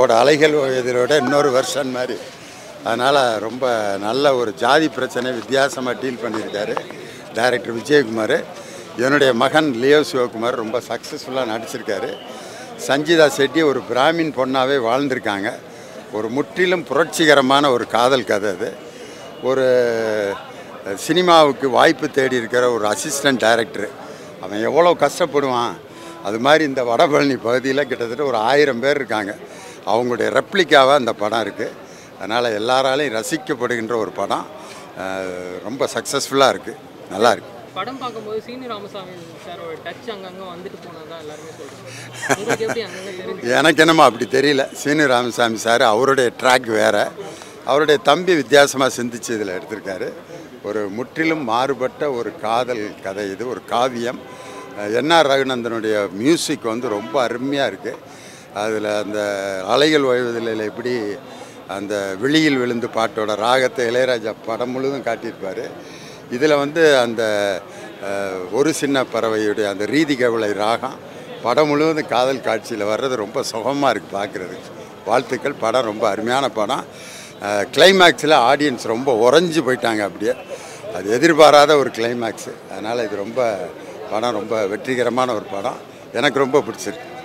சினிமாவோட அலைகள் இதோட இன்னொரு வெர்ஷன் மாதிரி அதனால் ரொம்ப நல்ல ஒரு ஜாதி பிரச்சனை வித்தியாசமாக டீல் பண்ணியிருக்காரு டைரக்டர் விஜயகுமார் என்னுடைய மகன் லியோ சிவகுமார் ரொம்ப சக்ஸஸ்ஃபுல்லாக நடிச்சிருக்காரு சஞ்சிதா செட்டி ஒரு பிராமின் பொண்ணாகவே வாழ்ந்திருக்காங்க ஒரு முற்றிலும் புரட்சிகரமான ஒரு காதல் கதை அது ஒரு சினிமாவுக்கு வாய்ப்பு தேடி இருக்கிற ஒரு அசிஸ்டன்ட் டைரக்டர் அவன் எவ்வளோ கஷ்டப்படுவான் அது மாதிரி இந்த வடபழனி பகுதியில் கிட்டத்தட்ட ஒரு ஆயிரம் பேர் இருக்காங்க அவங்களுடைய ரெப்ளிக்காவாக அந்த படம் இருக்குது அதனால் எல்லாராலையும் ரசிக்கப்படுகின்ற ஒரு படம் அஹ், ரொம்ப சக்ஸஸ்ஃபுல்லாக இருக்குது நல்லா இருக்கு படம் பார்க்கும்போது சீனி ராமசாமி சாரோட டச் அங்கங்கே வந்துட்டு போனதா எல்லாருமே சொல்றாங்க உங்களுக்கு எப்படி அங்கங்கே தெரிஞ்சு எனக்கு என்னமோ அப்படி தெரியல சீனு ராமசாமி சார் அவருடைய ட்ராக் வேறு அவருடைய தம்பி வித்தியாசமாக சிந்திச்சு இதில் எடுத்திருக்காரு ஒரு முற்றிலும் மாறுபட்ட ஒரு காதல் கதை இது ஒரு காவியம் என்ஆர் ரகுநந்தனுடைய மியூசிக் வந்து ரொம்ப அருமையாக இருக்குது அதில் அந்த அலைகள் ஓய்வதில் எப்படி அந்த விழியில் விழுந்து பாட்டோட ராகத்தை இளையராஜா படம் முழுதும் காட்டியிருப்பார் இதில் வந்து அந்த அஹ், ஒரு சின்ன பறவையுடைய அந்த ரீதி கவலை ராகம் படம் முழுவதும் காதல் காட்சியில் வர்றது ரொம்ப சுகமாக இருக்குது பார்க்குறதுக்கு வாழ்த்துக்கள் படம் ரொம்ப அருமையான படம் கிளைமேக்ஸில் ஆடியன்ஸ் ரொம்ப உறைஞ்சு போயிட்டாங்க அப்படியே அது எதிர்பாராத ஒரு கிளைமேக்ஸு அதனால் இது ரொம்ப படம் ரொம்ப வெற்றிகரமான ஒரு படம் எனக்கு ரொம்ப பிடிச்சிருக்கு